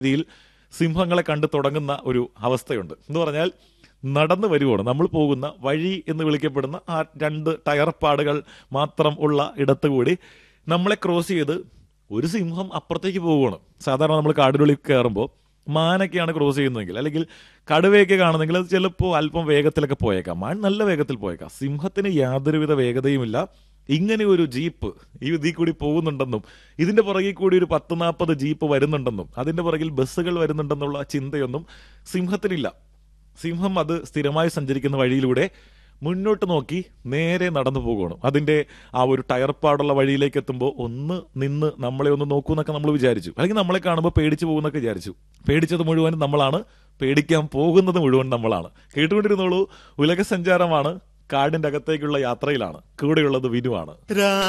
രീതിയിൽ സിംഹങ്ങളെ കണ്ടു തുടങ്ങുന്ന ഒരു അവസ്ഥയുണ്ട് എന്ന് പറഞ്ഞാൽ നടന്നു വരുവാണ് നമ്മൾ പോകുന്ന വഴി എന്ന് വിളിക്കപ്പെടുന്ന ആ രണ്ട് ടയർ പാടുകൾ മാത്രം ഉള്ള ഇടത്ത് കൂടി നമ്മളെ ക്രോസ് ചെയ്ത് ഒരു സിംഹം അപ്പുറത്തേക്ക് പോവുകയാണ് സാധാരണ നമ്മൾ കാടിനുള്ളിൽ കയറുമ്പോൾ മാനൊക്കെയാണ് ക്രോസ് ചെയ്യുന്നതെങ്കിൽ അല്ലെങ്കിൽ കടുവയൊക്കെ കാണുന്നെങ്കിൽ അത് ചിലപ്പോൾ അല്പം വേഗത്തിലൊക്കെ പോയേക്കാം മാൻ നല്ല വേഗത്തിൽ പോയേക്കാം സിംഹത്തിന് യാതൊരുവിധ വേഗതയുമില്ല ഇങ്ങനെ ഒരു ജീപ്പ് ഈ ഇതിൽ കൂടി പോകുന്നുണ്ടെന്നും ഇതിന്റെ പുറകിൽ കൂടി ഒരു പത്ത് നാൽപ്പത് ജീപ്പ് വരുന്നുണ്ടെന്നും അതിന്റെ പുറകിൽ ബസ്സുകൾ വരുന്നുണ്ടെന്നുള്ള ചിന്തയൊന്നും സിംഹത്തിനില്ല സിംഹം അത് സ്ഥിരമായി സഞ്ചരിക്കുന്ന വഴിയിലൂടെ മുന്നോട്ട് നോക്കി നേരെ നടന്നു പോകുകയാണ് അതിന്റെ ആ ഒരു ടയർ പാടുള്ള വഴിയിലേക്ക് എത്തുമ്പോൾ ഒന്ന് നിന്ന് നമ്മളെ ഒന്ന് നോക്കൂ എന്നൊക്കെ നമ്മൾ വിചാരിച്ചു അല്ലെങ്കിൽ നമ്മളെ കാണുമ്പോൾ പേടിച്ചു പോകുന്നൊക്കെ വിചാരിച്ചു പേടിച്ചത് മുഴുവൻ നമ്മളാണ് പേടിക്കാൻ പോകുന്നത് മുഴുവൻ നമ്മളാണ് കേട്ടുകൊണ്ടിരുന്നോളൂ ഉലക സഞ്ചാരമാണ് കാടിന്റെ അകത്തേക്കുള്ള യാത്രയിലാണ് കൂടെയുള്ളത് വിനുവാണ്